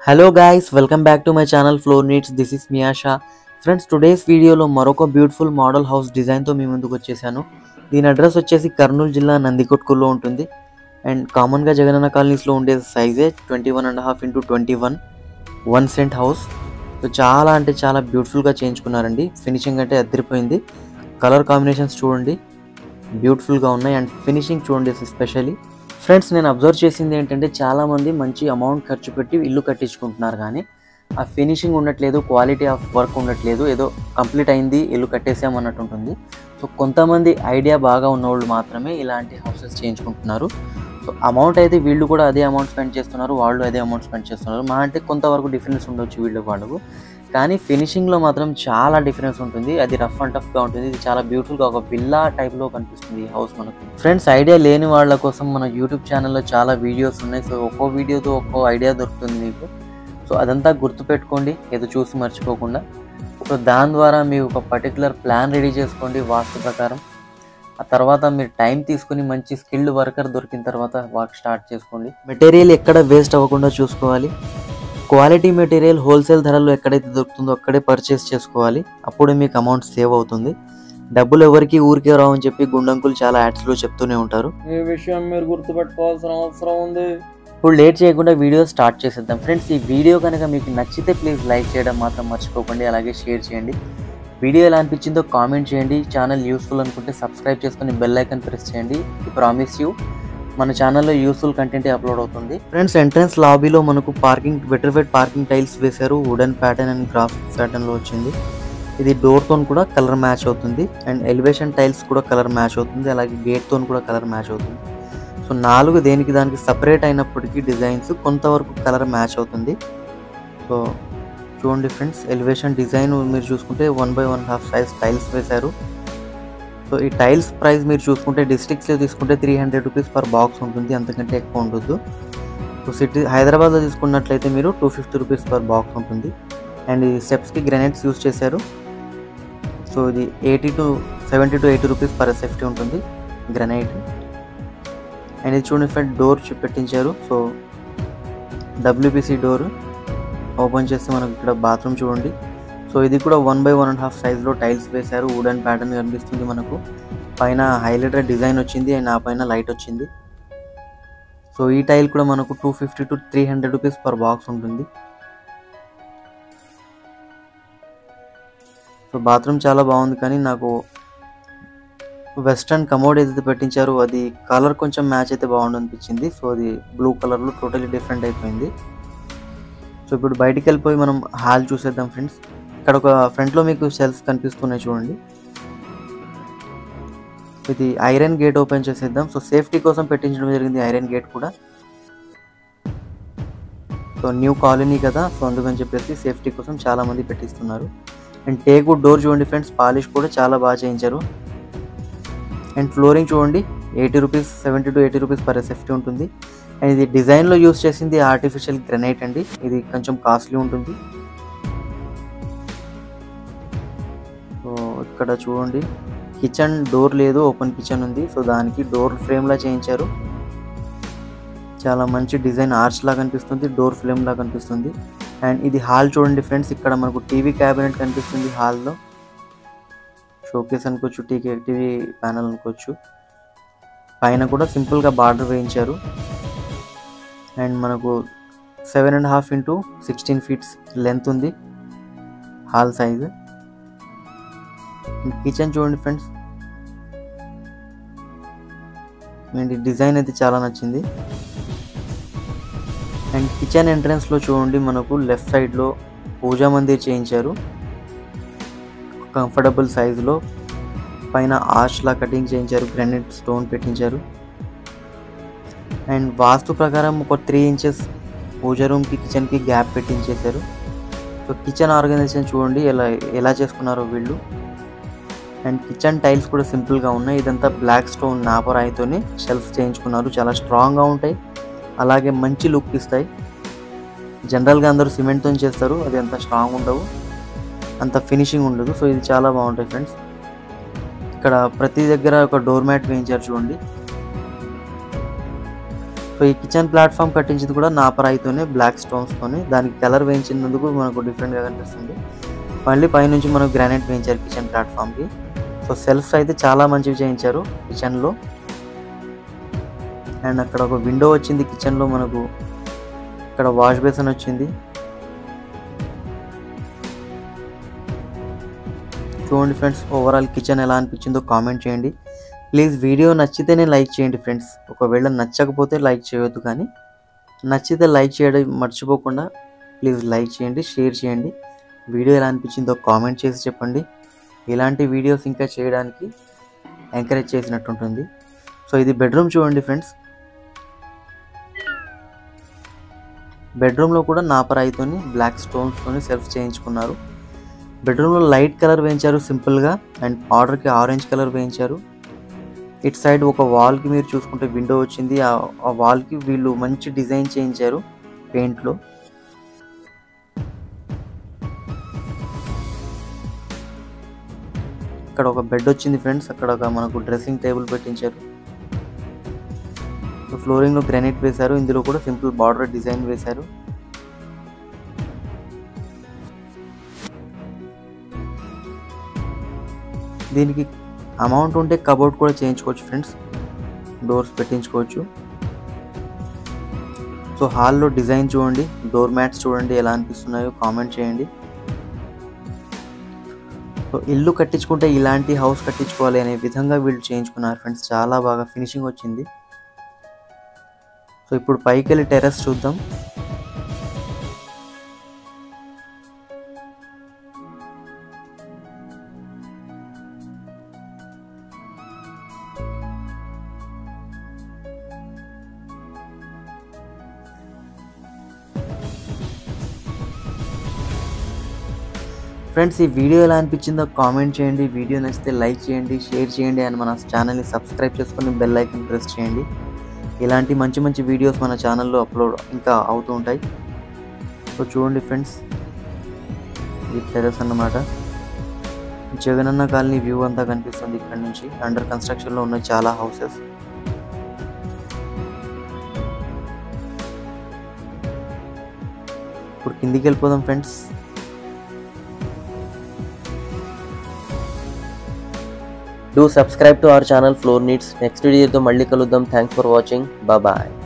hello guys welcome back to my channel floor needs this is Miasha friends today's వీడియోలో మరొక beautiful model house డిజైన్తో మీ ముందుకు వచ్చేసాను దీని అడ్రస్ వచ్చేసి కర్నూలు జిల్లా నందికొట్కూరులో ఉంటుంది అండ్ కామన్గా జగనన్న కాలనీస్లో ఉండే సైజే twenty one and half into twenty one one cent house so చాలా అంటే చాలా బ్యూటిఫుల్గా చేయించుకున్నారండి ఫినిషింగ్ అంటే అదిరిపోయింది కలర్ కాంబినేషన్స్ చూడండి బ్యూటిఫుల్గా ఉన్నాయి అండ్ ఫినిషింగ్ చూడండి ఎస్పెషల్లీ ఫ్రెండ్స్ నేను అబ్జర్వ్ చేసింది ఏంటంటే చాలామంది మంచి అమౌంట్ ఖర్చు పెట్టి ఇల్లు కట్టించుకుంటున్నారు కానీ ఆ ఫినిషింగ్ ఉండట్లేదు క్వాలిటీ ఆఫ్ వర్క్ ఉండట్లేదు ఏదో కంప్లీట్ అయింది ఇల్లు కట్టేసాం అన్నట్టు ఉంటుంది సో కొంతమంది ఐడియా బాగా ఉన్నవాళ్ళు మాత్రమే ఇలాంటి హౌసెస్ చేయించుకుంటున్నారు సో అమౌంట్ అయితే వీళ్ళు కూడా అదే అమౌంట్ స్పెండ్ చేస్తున్నారు వాళ్ళు అదే అమౌంట్ స్పెండ్ చేస్తున్నారు మా అంటే కొంతవరకు డిఫరెన్స్ ఉండొచ్చు వీళ్ళు వాళ్ళకు కానీ ఫినిషింగ్లో మాత్రం చాలా డిఫరెన్స్ ఉంటుంది అది రఫ్ అండ్ టఫ్గా ఉంటుంది ఇది చాలా బ్యూటిఫుల్గా ఒక విల్లా టైప్లో కనిపిస్తుంది ఈ హౌస్ మనకు ఫ్రెండ్స్ ఐడియా లేని వాళ్ళ కోసం మన యూట్యూబ్ ఛానల్లో చాలా వీడియోస్ ఉన్నాయి సో ఒక్కో వీడియోతో ఒక్కో ఐడియా దొరుకుతుంది మీకు సో అదంతా గుర్తుపెట్టుకోండి ఏదో చూసి మర్చిపోకుండా సో దాని ద్వారా మీరు ఒక పర్టికులర్ ప్లాన్ రెడీ చేసుకోండి వాస్తు ప్రకారం ఆ తర్వాత మీరు టైం తీసుకుని మంచి స్కిల్డ్ వర్కర్ దొరికిన తర్వాత వర్క్ స్టార్ట్ చేసుకోండి మెటీరియల్ ఎక్కడ వేస్ట్ అవ్వకుండా చూసుకోవాలి క్వాలిటీ మెటీరియల్ హోల్సేల్ ధరల్లో ఎక్కడైతే దొరుకుతుందో అక్కడే పర్చేస్ చేసుకోవాలి అప్పుడు మీకు అమౌంట్ సేవ్ అవుతుంది డబ్బులు ఎవరికి ఊరికే రావు అని చెప్పి గుండంకులు చాలా యాడ్స్లో చెప్తూనే ఉంటారు ఈ విషయం మీరు గుర్తుపెట్టుకోవాల్సిన అవసరం ఉంది ఇప్పుడు లేట్ చేయకుండా వీడియో స్టార్ట్ చేసేద్దాం ఫ్రెండ్స్ ఈ వీడియో కనుక మీకు నచ్చితే ప్లీజ్ లైక్ చేయడం మాత్రం మర్చిపోకండి అలాగే షేర్ చేయండి వీడియో ఎలా అనిపించిందో కామెంట్ చేయండి ఛానల్ యూస్ఫుల్ అనుకుంటే సబ్స్క్రైబ్ చేసుకుని బెల్ ఐకన్ ప్రెస్ చేయండి ఈ ప్రామిస్ యూ మన ఛానల్లో యూస్ఫుల్ కంటెంట్ అప్లోడ్ అవుతుంది ఫ్రెండ్స్ ఎంట్రన్స్ లాబీలో మనకు పార్కింగ్ వెట్రిఫైడ్ పార్కింగ్ టైల్స్ వేశారు వుడెన్ ప్యాటర్న్ అండ్ గ్రాఫిక్ ప్యాటర్న్లో వచ్చింది ఇది డోర్తో కూడా కలర్ మ్యాచ్ అవుతుంది అండ్ ఎలివేషన్ టైల్స్ కూడా కలర్ మ్యాచ్ అవుతుంది అలాగే గేట్తో కూడా కలర్ మ్యాచ్ అవుతుంది సో నాలుగు దేనికి దానికి సపరేట్ అయినప్పటికీ డిజైన్స్ కొంతవరకు కలర్ మ్యాచ్ అవుతుంది సో చూడండి ఫ్రెండ్స్ ఎలివేషన్ డిజైన్ మీరు చూసుకుంటే one by one half size tiles వేశారు సో ఈ టైల్స్ ప్రైస్ మీరు చూసుకుంటే డిస్ట్రిక్ట్స్లో తీసుకుంటే three hundred rupees per box ఉంటుంది అంతకంటే ఎక్కువ ఉండదు సో సిటీ హైదరాబాద్లో తీసుకున్నట్లయితే మీరు two fifty rupees per box ఉంటుంది అండ్ ఈ స్టెప్స్కి గ్రెనైట్స్ యూస్ చేశారు సో ఇది eighty to seventy to eighty rupees per safety ఉంటుంది గ్రనైట్ అండ్ ఇది చూడండి ఫ్రెండ్ డోర్ పెట్టించారు సో డబ్ల్యూపీసీ డోర్ ఓపెన్ చేస్తే మనకు ఇక్కడ బాత్రూమ్ చూడండి సో ఇది కూడా one by one and half సైజ్లో టైల్స్ వేశారు వుడెన్ ప్యాటర్న్ కనిపిస్తుంది మనకు పైన హైలైటర్ డిజైన్ వచ్చింది అండ్ ఆ పైన లైట్ వచ్చింది సో ఈ టైల్ కూడా మనకు two fifty to three hundred rupees per box ఉంటుంది సో బాత్రూమ్ చాలా బాగుంది కానీ నాకు వెస్ట్రన్ కమోడ్ ఏదైతే పెట్టించారో అది కలర్ కొంచెం మ్యాచ్ అయితే బాగుండు అనిపించింది సో అది బ్లూ కలర్లో టోటలీ డిఫరెంట్ అయిపోయింది సో ఇప్పుడు బయటికి వెళ్ళిపోయి మనం హాల్ చూసేద్దాం ఫ్రెండ్స్ ఇక్కడ ఒక ఫ్రంట్లో మీకు సెల్స్ కనిపిస్తున్నాయి చూడండి ఇది ఐరన్ గేట్ ఓపెన్ చేసేద్దాం సో సేఫ్టీ కోసం పెట్టించడం జరిగింది ఐరన్ గేట్ కూడా సో న్యూ కాలనీ కదా సో అందుకని చెప్పేసి సేఫ్టీ కోసం చాలా మంది పెట్టిస్తున్నారు అండ్ టేక్వుడ్ డోర్ చూడండి ఫ్రెండ్స్ పాలిష్ కూడా చాలా బాగా చేయించారు అండ్ ఫ్లోరింగ్ చూడండి eighty rupees seventy to eighty rupees per safety ఉంటుంది అండ్ ఇది డిజైన్లో యూస్ చేసింది ఆర్టిఫిషియల్ గ్రనైట్ అండి ఇది కొంచెం కాస్ట్లీ ఉంటుంది సో ఇక్కడ చూడండి కిచెన్ డోర్ లేదు ఓపెన్ కిచెన్ ఉంది సో దానికి డోర్ ఫ్రేమ్లా చేయించారు చాలా మంచి డిజైన్ ఆర్చ్ లా కనిపిస్తుంది డోర్ ఫ్రేమ్ లా కనిపిస్తుంది అండ్ ఇది హాల్ చూడండి ఫ్రెండ్స్ ఇక్కడ మనకు టీవీ క్యాబినెట్ కనిపిస్తుంది హాల్లో షోకేస్ అనుకోవచ్చు టీవీ టీవీ ప్యానల్ అనుకోవచ్చు పైన కూడా సింపుల్గా బార్డర్ వేయించారు అండ్ మనకు seven and half into sixteen feets length ఉంది హాల్ సైజ్ కిచెన్ చూడండి ఫ్రెండ్స్ అండ్ డిజైన్ అయితే చాలా నచ్చింది అండ్ కిచెన్ ఎంట్రన్స్లో చూడండి మనకు లెఫ్ట్ సైడ్లో పూజా మందిర్ చేయించారు కంఫర్టబుల్ సైజులో పైన ఆర్చ్లా కటింగ్ చేయించారు గ్రానైట్ స్టోన్ పెట్టించారు అండ్ వాస్తు ప్రకారం ఒక త్రీ ఇంచెస్ పూజ రూమ్కి కిచెన్కి గ్యాప్ పెట్టించేశారు సో కిచెన్ ఆర్గనైజేషన్ చూడండి ఎలా ఎలా చేసుకున్నారో వీళ్ళు అండ్ కిచెన్ టైల్స్ కూడా సింపుల్గా ఉన్నాయి ఇదంతా బ్లాక్ స్టోన్ నాపరాయితోని షెల్ఫ్ చేయించుకున్నారు చాలా స్ట్రాంగ్గా ఉంటాయి అలాగే మంచి లుక్ ఇస్తాయి జనరల్గా అందరూ సిమెంట్తో చేస్తారు అది అంత స్ట్రాంగ్ ఉండవు అంత ఫినిషింగ్ ఉండదు సో ఇది చాలా బాగుంటాయి ఫ్రెండ్స్ ఇక్కడ ప్రతి దగ్గర ఒక డోర్ మ్యాట్ వేయించారు చూడండి సో ఈ కిచెన్ ప్లాట్ఫామ్ కట్టించింది కూడా నాపరాయితోనే బ్లాక్ స్టోన్స్తోనే దానికి కలర్ వేయించినందుకు మనకు డిఫరెంట్గా కనిపిస్తుంది మళ్ళీ పైనుంచి మనకు గ్రానైట్ వేయించారు కిచెన్ ప్లాట్ఫామ్కి సో సెల్ఫ్స్ అయితే చాలా మంచివి చేయించారు కిచెన్లో అండ్ అక్కడ ఒక విండో వచ్చింది కిచెన్లో మనకు ఇక్కడ వాష్ బేసిన్ వచ్చింది చూడండి ఫ్రెండ్స్ ఓవరాల్ కిచెన్ ఎలా అనిపించిందో కామెంట్ చేయండి ప్లీజ్ వీడియో నచ్చితేనే లైక్ చేయండి ఫ్రెండ్స్ ఒకవేళ నచ్చకపోతే లైక్ చేయొద్దు కానీ నచ్చితే లైక్ చేయడం మర్చిపోకుండా ప్లీజ్ లైక్ చేయండి షేర్ చేయండి వీడియో ఎలా అనిపించిందో కామెంట్ చేసి చెప్పండి ఇలాంటి వీడియోస్ ఇంకా చేయడానికి ఎంకరేజ్ చేసినట్టు ఉంటుంది సో ఇది బెడ్రూమ్ చూడండి ఫ్రెండ్స్ బెడ్రూమ్లో కూడా నాపరాయితోని బ్లాక్ స్టోన్స్తోని సెల్ఫ్ చేయించుకున్నారు బెడ్రూమ్లో లైట్ కలర్ వేయించారు సింపుల్గా అండ్ ఆర్డర్కి ఆరెంజ్ కలర్ వేయించారు ఇటు సైడ్ ఒక వాల్కి మీరు చూసుకుంటే విండో వచ్చింది ఆ వాల్కి వీళ్ళు మంచి డిజైన్ చేయించారు పెయింట్లో ఇక్కడ ఒక బెడ్ వచ్చింది ఫ్రెండ్స్ అక్కడ ఒక మనకు డ్రెస్సింగ్ టేబుల్ పెట్టించారు ఫ్లోరింగ్లో గ్రానైట్ వేశారు ఇందులో కూడా సింపుల్ బార్డర్ డిజైన్ వేశారు దీనికి అమౌంట్ ఉంటే కబోర్డ్ కూడా చేయించుకోవచ్చు ఫ్రెండ్స్ డోర్స్ పెట్టించుకోవచ్చు సో హాల్లో డిజైన్ చూడండి డోర్ మ్యాట్స్ చూడండి ఎలా అనిపిస్తున్నాయో కామెంట్ చేయండి సో ఇల్లు కట్టించుకుంటే ఇలాంటి హౌస్ కట్టించుకోవాలి అనే విధంగా వీళ్ళు చేయించుకున్నారు ఫ్రెండ్స్ చాలా బాగా ఫినిషింగ్ వచ్చింది సో ఇప్పుడు పైకి వెళ్ళి టెర్రస్ చూద్దాం ఫ్రెండ్స్ ఈ వీడియో ఎలా అనిపించిందో కామెంట్ చేయండి వీడియో నచ్చితే లైక్ చేయండి షేర్ చేయండి అండ్ మన ఛానల్ని సబ్స్క్రైబ్ చేసుకొని బెల్ ఐకన్ ప్రెస్ చేయండి ఇలాంటి మంచి మంచి వీడియోస్ మన ఛానల్లో అప్లోడ్ ఇంకా అవుతూ ఉంటాయి సో చూడండి ఫ్రెండ్స్ ఇది టెరస్ అన్నమాట జగనన్న కాలనీ వ్యూ అంతా కనిపిస్తుంది ఇక్కడ నుంచి అండర్ కన్స్ట్రక్షన్లో ఉన్న చాలా హౌసెస్ ఇప్పుడు కిందికి వెళ్ళిపోదాం friends do subscribe to our channel floor needs next వీడియోతో మళ్ళీ కలుద్దాం థ్యాంక్స్ ఫర్ వాచింగ్ బాయ్